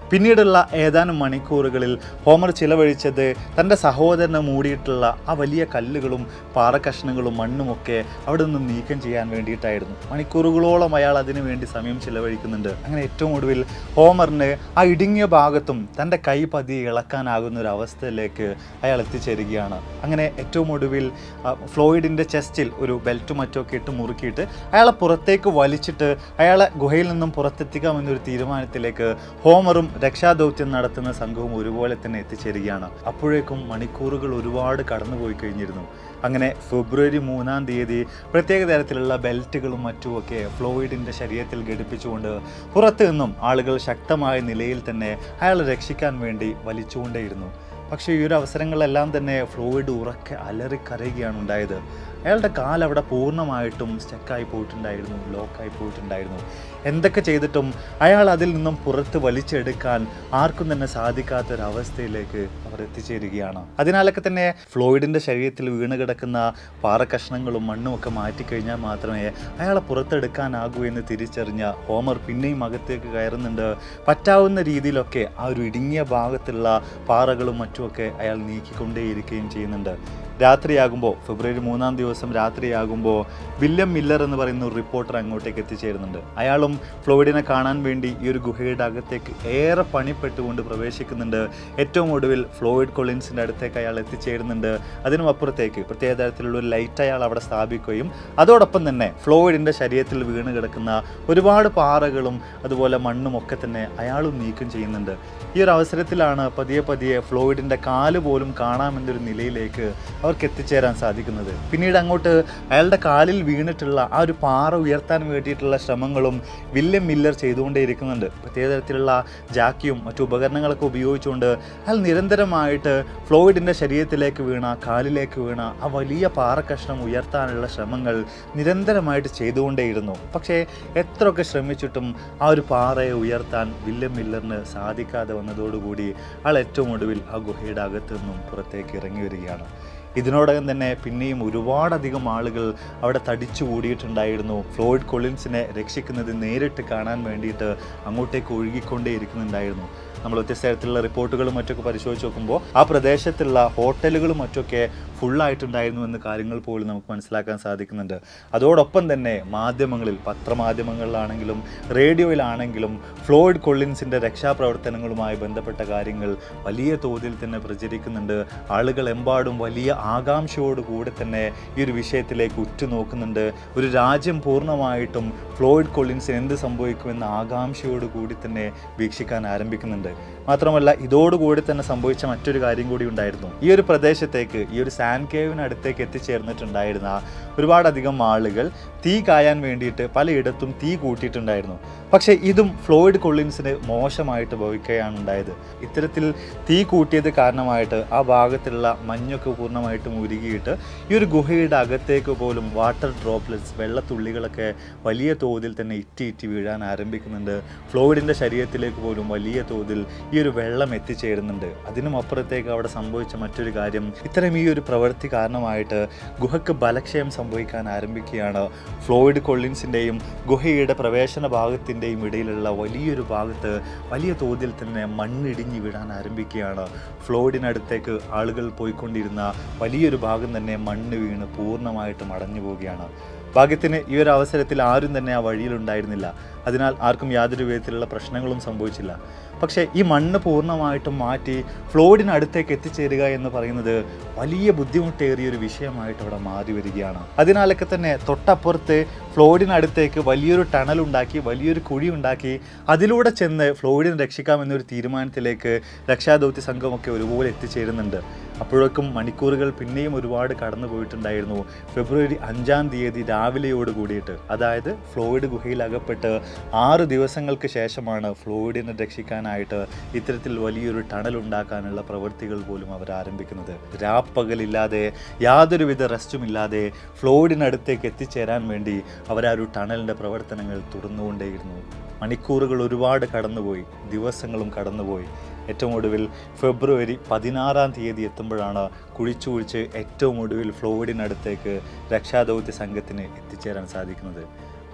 പിന്നീടുള്ള ഏതാനും മണിക്കൂറുകളിൽ ഹോമർ ചിലവഴിച്ചത് തൻ്റെ സഹോദരനെ മൂടിയിട്ടുള്ള ആ വലിയ കല്ലുകളും പാറക്കഷ്ണങ്ങളും മണ്ണുമൊക്കെ അവിടെ നിന്ന് നീക്കം ചെയ്യാൻ വേണ്ടിയിട്ടായിരുന്നു മണിക്കൂറുകളോളം അയാൾ അതിനു വേണ്ടി സമയം ചിലവഴിക്കുന്നുണ്ട് അങ്ങനെ ഏറ്റവും ഒടുവിൽ ഹോമറിന് ആ ഇടുങ്ങിയ ഭാഗത്തും തൻ്റെ കൈ പതിയെ ഇളക്കാനാകുന്ന ഒരു അവസ്ഥയിലേക്ക് അയാൾ എത്തിച്ചേരുകയാണ് അങ്ങനെ ഏറ്റവും ഒടുവിൽ ആ, ഫ്ലോയിഡിൻ്റെ ചെസ്റ്റിൽ ഒരു ബെൽറ്റും മറ്റൊക്കെ ഇട്ട് മുറുക്കിയിട്ട് അയാളെ പുറത്തേക്ക് വലിച്ചിട്ട് അയാളെ ഗുഹയിൽ നിന്നും പുറത്തെത്തിക്കാമെന്നൊരു തീരുമാനത്തിലേക്ക് ഹോമറും രക്ഷാദൗത്യം നടത്തുന്ന സംഘവും ഒരുപോലെ തന്നെ എത്തിച്ചേരുകയാണ് അപ്പോഴേക്കും മണിക്കൂറുകൾ ഒരുപാട് കടന്നുപോയി കഴിഞ്ഞിരുന്നു അങ്ങനെ ഫെബ്രുവരി മൂന്നാം തീയതി പ്രത്യേക തരത്തിലുള്ള ബെൽറ്റുകളും മറ്റുമൊക്കെ ഫ്ലോയിഡിൻ്റെ ശരീരത്തിൽ ഘടിപ്പിച്ചുകൊണ്ട് പുറത്തു നിന്നും ആളുകൾ ശക്തമായ നിലയിൽ തന്നെ അയാളെ രക്ഷിക്കാൻ വേണ്ടി വലിച്ചുകൊണ്ടേയിരുന്നു പക്ഷേ ഈ ഒരു അവസരങ്ങളെല്ലാം തന്നെ ഫ്ലോയിഡ് ഉറക്കെ അലറിക്കരയുകയാണ് ഉണ്ടായത് അയാളുടെ കാൽ അവിടെ പൂർണ്ണമായിട്ടും സ്റ്റക്കായി പോയിട്ടുണ്ടായിരുന്നു ലോക്കായി പോയിട്ടുണ്ടായിരുന്നു എന്തൊക്കെ ചെയ്തിട്ടും അയാൾ അതിൽ നിന്നും പുറത്ത് വലിച്ചെടുക്കാൻ ആർക്കും തന്നെ സാധിക്കാത്തൊരവസ്ഥയിലേക്ക് അവർ എത്തിച്ചേരുകയാണ് അതിനാലൊക്കെ തന്നെ ഫ്ലോയിഡിൻ്റെ ശരീരത്തിൽ വീണ് കിടക്കുന്ന പാറക്കഷ്ണങ്ങളും മണ്ണും ഒക്കെ മാറ്റിക്കഴിഞ്ഞാൽ മാത്രമേ അയാളെ പുറത്തെടുക്കാനാകൂ എന്ന് തിരിച്ചറിഞ്ഞ ഹോമർ പിന്നെയും അകത്തേക്ക് കയറുന്നുണ്ട് പറ്റാവുന്ന രീതിയിലൊക്കെ ആ ഒരു ഇടുങ്ങിയ ഭാഗത്തുള്ള പാറകളും മറ്റുമൊക്കെ അയാൾ നീക്കിക്കൊണ്ടേയിരിക്കുകയും ചെയ്യുന്നുണ്ട് രാത്രിയാകുമ്പോൾ ഫെബ്രുവരി മൂന്നാം ദിവസം രാത്രിയാകുമ്പോൾ വില്യം മില്ലർ എന്ന് പറയുന്ന ഒരു റിപ്പോർട്ടർ അങ്ങോട്ടേക്ക് എത്തിച്ചേരുന്നുണ്ട് അയാളും ഫ്ലോയിഡിനെ കാണാൻ വേണ്ടി ഈ ഒരു ഗുഹയുടെ അകത്തേക്ക് ഏറെ പണിപ്പെട്ടുകൊണ്ട് പ്രവേശിക്കുന്നുണ്ട് ഏറ്റവും ഒടുവിൽ ഫ്ലോയിഡ് കൊളിൻസിൻ്റെ അടുത്തേക്ക് അയാൾ എത്തിച്ചേരുന്നുണ്ട് അതിനും അപ്പുറത്തേക്ക് പ്രത്യേക തരത്തിലുള്ള ഒരു ലൈറ്റ് അയാൾ അവിടെ സ്ഥാപിക്കുകയും അതോടൊപ്പം തന്നെ ഫ്ലോയിഡിൻ്റെ ശരീരത്തിൽ വീണ് കിടക്കുന്ന ഒരുപാട് പാറകളും അതുപോലെ മണ്ണും ഒക്കെ തന്നെ അയാളും നീക്കം ചെയ്യുന്നുണ്ട് ഈ ഒരു അവസരത്തിലാണ് പതിയെ പതിയെ ഫ്ലോയിഡിൻ്റെ കാല് പോലും കാണാമെന്നൊരു നിലയിലേക്ക് അവർക്ക് എത്തിച്ചേരാൻ സാധിക്കുന്നത് പിന്നീട് അങ്ങോട്ട് അയാളുടെ കാലിൽ വീണിട്ടുള്ള ആ ഒരു പാറ ഉയർത്താൻ വേണ്ടിയിട്ടുള്ള ശ്രമങ്ങളും വില്യം മില്ലർ ചെയ്തുകൊണ്ടേയിരിക്കുന്നുണ്ട് പ്രത്യേക തരത്തിലുള്ള ജാക്കിയും മറ്റു ഉപകരണങ്ങളൊക്കെ ഉപയോഗിച്ചുകൊണ്ട് അയാൾ നിരന്തരമായിട്ട് ഫ്ലോയിഡിൻ്റെ ശരീരത്തിലേക്ക് വീണ കാലിലേക്ക് വീണ ആ വലിയ പാറക്കഷ്ണം ഉയർത്താനുള്ള ശ്രമങ്ങൾ നിരന്തരമായിട്ട് ചെയ്തുകൊണ്ടേയിരുന്നു പക്ഷേ എത്രയൊക്കെ ശ്രമിച്ചിട്ടും ആ ഒരു പാറയെ ഉയർത്താൻ വില്യം മില്ലറിന് സാധിക്കാതെ വന്നതോടുകൂടി അയാൾ ഏറ്റവും ഒടുവിൽ ആ ഗുഹയുടെ അകത്തു നിന്നും പുറത്തേക്ക് ഇറങ്ങി വരികയാണ് ഇതിനോടകം തന്നെ പിന്നെയും ഒരുപാടധികം ആളുകൾ അവിടെ തടിച്ചു കൂടിയിട്ടുണ്ടായിരുന്നു ഫ്ലോയിഡ് കൊളിൻസിനെ രക്ഷിക്കുന്നത് നേരിട്ട് കാണാൻ വേണ്ടിയിട്ട് അങ്ങോട്ടേക്ക് ഒഴുകിക്കൊണ്ടേ ഇരിക്കുന്നുണ്ടായിരുന്നു നമ്മൾ വ്യത്യസ്ത തരത്തിലുള്ള റിപ്പോർട്ടുകളും മറ്റൊക്കെ പരിശോധിച്ച് നോക്കുമ്പോൾ ആ പ്രദേശത്തുള്ള ഹോട്ടലുകളും മറ്റൊക്കെ ഫുള്ളായിട്ടുണ്ടായിരുന്നു എന്ന കാര്യങ്ങൾ പോലും നമുക്ക് മനസ്സിലാക്കാൻ സാധിക്കുന്നുണ്ട് അതോടൊപ്പം തന്നെ മാധ്യമങ്ങളിൽ പത്രമാധ്യമങ്ങളിലാണെങ്കിലും റേഡിയോയിലാണെങ്കിലും ഫ്ലോയിഡ് കൊള്ളിൻസിൻ്റെ രക്ഷാപ്രവർത്തനങ്ങളുമായി ബന്ധപ്പെട്ട കാര്യങ്ങൾ വലിയ തോതിൽ തന്നെ പ്രചരിക്കുന്നുണ്ട് ആളുകൾ എമ്പാടും വലിയ ആകാംക്ഷയോടുകൂടെ തന്നെ ഈ ഒരു വിഷയത്തിലേക്ക് ഉറ്റുനോക്കുന്നുണ്ട് ഒരു രാജ്യം പൂർണ്ണമായിട്ടും ഫ്ലോയിഡ് കൊള്ളിൻസിന് എന്ത് സംഭവിക്കുമെന്ന ആകാംക്ഷയോട് കൂടി തന്നെ വീക്ഷിക്കാൻ ആരംഭിക്കുന്നുണ്ട് മാത്രമല്ല ഇതോടുകൂടി തന്നെ സംഭവിച്ച മറ്റൊരു കാര്യം കൂടി ഉണ്ടായിരുന്നു ഈ ഒരു പ്രദേശത്തേക്ക് ഈ ഒരു സാൻഡ് കേവിനടുത്തേക്ക് എത്തിച്ചേർന്നിട്ടുണ്ടായിരുന്ന ഒരുപാടധികം ആളുകൾ തീ കായാൻ വേണ്ടിയിട്ട് പലയിടത്തും തീ കൂട്ടിയിട്ടുണ്ടായിരുന്നു പക്ഷേ ഇതും ഫ്ലോയിഡ് കൊള്ളിൻസിന് മോശമായിട്ട് ഭവിക്കുകയാണ് ഉണ്ടായത് ഇത്തരത്തിൽ തീ കൂട്ടിയത് കാരണമായിട്ട് ആ ഭാഗത്തുള്ള മഞ്ഞൊക്കെ പൂർണ്ണമായിട്ടും ഉരുകിയിട്ട് ഈ ഒരു ഗുഹയുടെ അകത്തേക്ക് പോലും വാട്ടർ ഡ്രോപ്ലെറ്റ്സ് വെള്ളത്തുള്ളികളൊക്കെ വലിയ തോതിൽ തന്നെ ഇറ്റി ഇറ്റി വീഴാൻ ആരംഭിക്കുന്നുണ്ട് ഫ്ലോയിഡിൻ്റെ ശരീരത്തിലേക്ക് പോലും വലിയ തോതിൽ ഈ ഒരു വെള്ളം എത്തിച്ചേരുന്നുണ്ട് അതിനും അപ്പുറത്തേക്ക് അവിടെ സംഭവിച്ച മറ്റൊരു കാര്യം ഇത്തരം ഈ ഒരു പ്രവൃത്തി കാരണമായിട്ട് ഗുഹയ്ക്ക് ബലക്ഷയം സംഭവിക്കാൻ ആരംഭിക്കുകയാണ് ഫ്ലോയിഡ് കൊള്ളിൻസിൻ്റെയും ഗുഹയുടെ പ്രവേശന ഭാഗത്തിൻ്റെയും ഇടയിലുള്ള വലിയൊരു ഭാഗത്ത് വലിയ തോതിൽ തന്നെ മണ്ണിടിഞ്ഞ് വീഴാൻ ആരംഭിക്കുകയാണ് ഫ്ലോയിഡിനടുത്തേക്ക് ആളുകൾ പോയിക്കൊണ്ടിരുന്ന വലിയൊരു ഭാഗം തന്നെ മണ്ണ് വീണ് പൂർണ്ണമായിട്ടും അടഞ്ഞു പോവുകയാണ് ഭാഗ്യത്തിന് ഈ ഒരു അവസരത്തിൽ ആരും തന്നെ ആ വഴിയിലുണ്ടായിരുന്നില്ല അതിനാൽ ആർക്കും യാതൊരു വിധത്തിലുള്ള പ്രശ്നങ്ങളും സംഭവിച്ചില്ല പക്ഷേ ഈ മണ്ണ് പൂർണ്ണമായിട്ടും മാറ്റി ഫ്ലോയിഡിനടുത്തേക്ക് എത്തിച്ചേരുക എന്ന് പറയുന്നത് വലിയ ബുദ്ധിമുട്ടേറിയ ഒരു വിഷയമായിട്ട് അവിടെ മാറി വരികയാണ് അതിനാലൊക്കെ തന്നെ തൊട്ടപ്പുറത്ത് ഫ്ലോയിഡിനടുത്തേക്ക് വലിയൊരു ടണൽ ഉണ്ടാക്കി വലിയൊരു കുഴി ഉണ്ടാക്കി അതിലൂടെ ചെന്ന് ഫ്ലോയിഡിനെ രക്ഷിക്കാമെന്നൊരു തീരുമാനത്തിലേക്ക് രക്ഷാദൗത്യ സംഘമൊക്കെ ഒരുപോലെ എത്തിച്ചേരുന്നുണ്ട് അപ്പോഴേക്കും മണിക്കൂറുകൾ പിന്നെയും ഒരുപാട് കടന്നു പോയിട്ടുണ്ടായിരുന്നു ഫെബ്രുവരി അഞ്ചാം തീയതി രാവിലെയോട് കൂടിയിട്ട് അതായത് ഫ്ലോയിഡ് ഗുഹയിൽ അകപ്പെട്ട് ആറ് ദിവസങ്ങൾക്ക് ശേഷമാണ് ഫ്ലോയിഡിനെ രക്ഷിക്കാനായിട്ട് ഇത്തരത്തിൽ വലിയൊരു ടണൽ ഉണ്ടാക്കാനുള്ള പ്രവൃത്തികൾ പോലും അവർ ആരംഭിക്കുന്നത് രാപ്പകലില്ലാതെ യാതൊരുവിധ റെസ്റ്റുമില്ലാതെ ഫ്ലോയിഡിനടുത്തേക്ക് എത്തിച്ചേരാൻ വേണ്ടി അവർ ആ ഒരു ടണലിൻ്റെ പ്രവർത്തനങ്ങൾ തുടർന്നുകൊണ്ടേയിരുന്നു മണിക്കൂറുകൾ ഒരുപാട് കടന്നുപോയി ദിവസങ്ങളും കടന്നുപോയി ഏറ്റവും ഒടുവിൽ ഫെബ്രുവരി പതിനാറാം തീയതി എത്തുമ്പോഴാണ് കുഴിച്ചു കുഴിച്ച് ഏറ്റവും ഒടുവിൽ ഫ്ലോയിഡിനടുത്തേക്ക് രക്ഷാദൗത്യ സംഘത്തിന് എത്തിച്ചേരാൻ സാധിക്കുന്നത്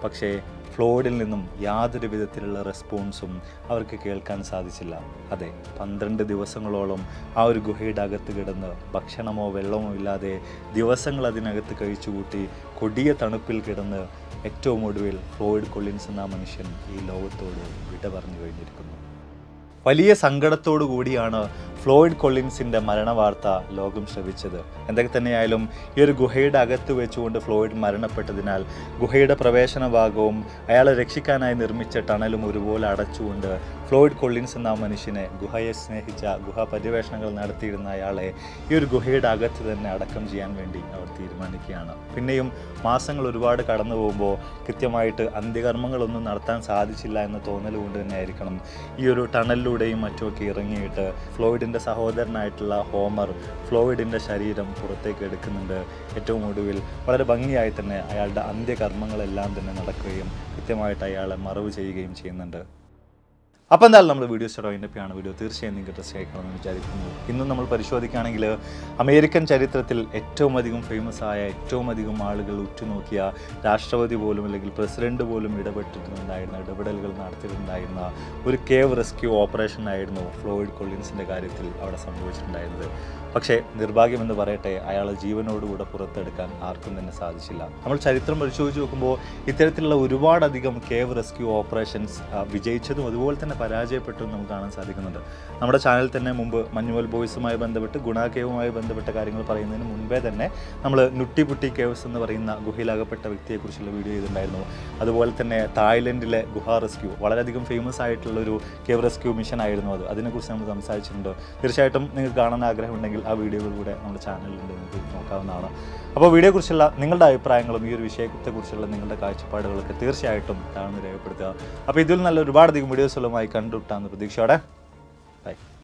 പക്ഷേ ഫ്ലോയിഡിൽ നിന്നും യാതൊരു വിധത്തിലുള്ള റെസ്പോൺസും അവർക്ക് കേൾക്കാൻ സാധിച്ചില്ല അതെ പന്ത്രണ്ട് ദിവസങ്ങളോളം ആ ഒരു ഗുഹയുടെ അകത്ത് കിടന്ന് ഭക്ഷണമോ വെള്ളമോ ഇല്ലാതെ ദിവസങ്ങൾ അതിനകത്ത് കഴിച്ചുകൂട്ടി കൊടിയ തണുപ്പിൽ കിടന്ന് ഏറ്റവും ഒടുവിൽ ഫ്ലോയിഡ് കൊള്ളിൻസ് എന്ന ആ മനുഷ്യൻ ഈ ലോകത്തോട് വിട പറഞ്ഞു കഴിഞ്ഞിരിക്കുന്നു വലിയ സങ്കടത്തോടു കൂടിയാണ് ഫ്ലോയിഡ് കൊള്ളിൻസിൻ്റെ മരണവാർത്ത ലോകം ശ്രവിച്ചത് എന്തൊക്കെ തന്നെയായാലും ഈ ഒരു ഗുഹയുടെ അകത്ത് വെച്ചുകൊണ്ട് ഫ്ലോയിഡ് മരണപ്പെട്ടതിനാൽ ഗുഹയുടെ പ്രവേശന ഭാഗവും അയാളെ രക്ഷിക്കാനായി നിർമ്മിച്ച ടണലും ഒരുപോലെ അടച്ചുകൊണ്ട് ഫ്ലോയിഡ് കൊള്ളിൻസ് എന്ന ആ മനുഷ്യനെ ഗുഹയെ സ്നേഹിച്ച ഗുഹ പര്യവേഷണങ്ങൾ നടത്തിയിരുന്ന അയാളെ ഈ ഒരു ഗുഹയുടെ അകത്ത് തന്നെ അടക്കം ചെയ്യാൻ വേണ്ടി അവർ തീരുമാനിക്കുകയാണ് പിന്നെയും മാസങ്ങൾ ഒരുപാട് കടന്നു പോകുമ്പോൾ കൃത്യമായിട്ട് അന്ത്യകർമ്മങ്ങളൊന്നും നടത്താൻ സാധിച്ചില്ല എന്ന തോന്നൽ കൊണ്ട് തന്നെ ആയിരിക്കണം ഈ ഒരു ടണലിലൂടെയും മറ്റുമൊക്കെ ഇറങ്ങിയിട്ട് ഫ്ലോയിഡിൻ്റെ സഹോദരനായിട്ടുള്ള ഹോമർ ഫ്ലോയിഡിൻ്റെ ശരീരം പുറത്തേക്ക് എടുക്കുന്നുണ്ട് ഏറ്റവും ഒടുവിൽ വളരെ ഭംഗിയായി തന്നെ അയാളുടെ അന്ത്യകർമ്മങ്ങളെല്ലാം തന്നെ നടക്കുകയും കൃത്യമായിട്ട് അയാളെ മറവ് ചെയ്യുകയും ചെയ്യുന്നുണ്ട് അപ്പോൾ എന്തായാലും നമ്മൾ വീഡിയോ സ്റ്റോർ അതിൻ്റെയാണ് വീഡിയോ തീർച്ചയായും നിങ്ങൾക്ക് ഡ്രസ് അയക്കണമെന്ന് വിചാരിക്കുന്നു ഇന്നും നമ്മൾ പരിശോധിക്കുകയാണെങ്കിൽ അമേരിക്കൻ ചരിത്രത്തിൽ ഏറ്റവും അധികം ഫേമസ് ആയ ഏറ്റവും അധികം ആളുകൾ ഉറ്റുനോക്കിയ രാഷ്ട്രപതി പോലും അല്ലെങ്കിൽ പ്രസിഡന്റ് പോലും ഇടപെട്ടിട്ടുണ്ടായിരുന്ന ഇടപെടലുകൾ നടത്തിയിട്ടുണ്ടായിരുന്ന ഒരു കേവ് റെസ്ക്യൂ ഓപ്പറേഷൻ ആയിരുന്നു ഫ്ലോയിഡ് കൊള്ളിൻസിൻ്റെ കാര്യത്തിൽ അവിടെ സംഭവിച്ചിട്ടുണ്ടായിരുന്നത് പക്ഷേ നിർഭാഗ്യമെന്ന് പറയട്ടെ അയാളെ ജീവനോടുകൂടെ പുറത്തെടുക്കാൻ ആർക്കും തന്നെ സാധിച്ചില്ല നമ്മൾ ചരിത്രം പരിശോധിച്ച് നോക്കുമ്പോൾ ഇത്തരത്തിലുള്ള ഒരുപാടധികം കേവ് റെസ്ക്യൂ ഓപ്പറേഷൻസ് വിജയിച്ചതും അതുപോലെ തന്നെ പരാജയപ്പെട്ടതും നമുക്ക് കാണാൻ സാധിക്കുന്നുണ്ട് നമ്മുടെ ചാനലിൽ തന്നെ മുമ്പ് മഞ്ഞുവൽ ബോയ്സുമായി ബന്ധപ്പെട്ട് ഗുണ കേവുമായി ബന്ധപ്പെട്ട കാര്യങ്ങൾ പറയുന്നതിന് മുൻപേ തന്നെ നമ്മൾ നുട്ടിപുട്ടി കേവ്സ് എന്ന് പറയുന്ന ഗുഹയിലകപ്പെട്ട വ്യക്തിയെക്കുറിച്ചുള്ള വീഡിയോ ചെയ്തിട്ടുണ്ടായിരുന്നു അതുപോലെ തന്നെ തായ്ലൻഡിലെ ഗുഹ റെസ്ക്യൂ വളരെയധികം ഫേമസ് ആയിട്ടുള്ള ഒരു കേവ് റെസ്ക്യൂ മിഷൻ ആയിരുന്നു അത് അതിനെക്കുറിച്ച് നമ്മൾ സംസാരിച്ചിട്ടുണ്ട് തീർച്ചയായിട്ടും നിങ്ങൾക്ക് കാണാൻ ആഗ്രഹമുണ്ടെങ്കിൽ ആ വീഡിയോകൾ കൂടെ നമ്മുടെ ചാനലിലുണ്ട് നിങ്ങൾക്ക് നോക്കാവുന്നതാണ് അപ്പോൾ വീഡിയോയെക്കുറിച്ചുള്ള നിങ്ങളുടെ അഭിപ്രായങ്ങളും ഈ ഒരു വിഷയത്തെക്കുറിച്ചുള്ള നിങ്ങളുടെ കാഴ്ചപ്പാടുകളൊക്കെ തീർച്ചയായിട്ടും താഴ്ന്ന് രേഖപ്പെടുത്തുക അപ്പോൾ ഇതിൽ നല്ല ഒരുപാടധികം വീഡിയോസുകളുമായി കണ്ടുവിട്ടാന്ന് പ്രതീക്ഷയോടെ ബൈ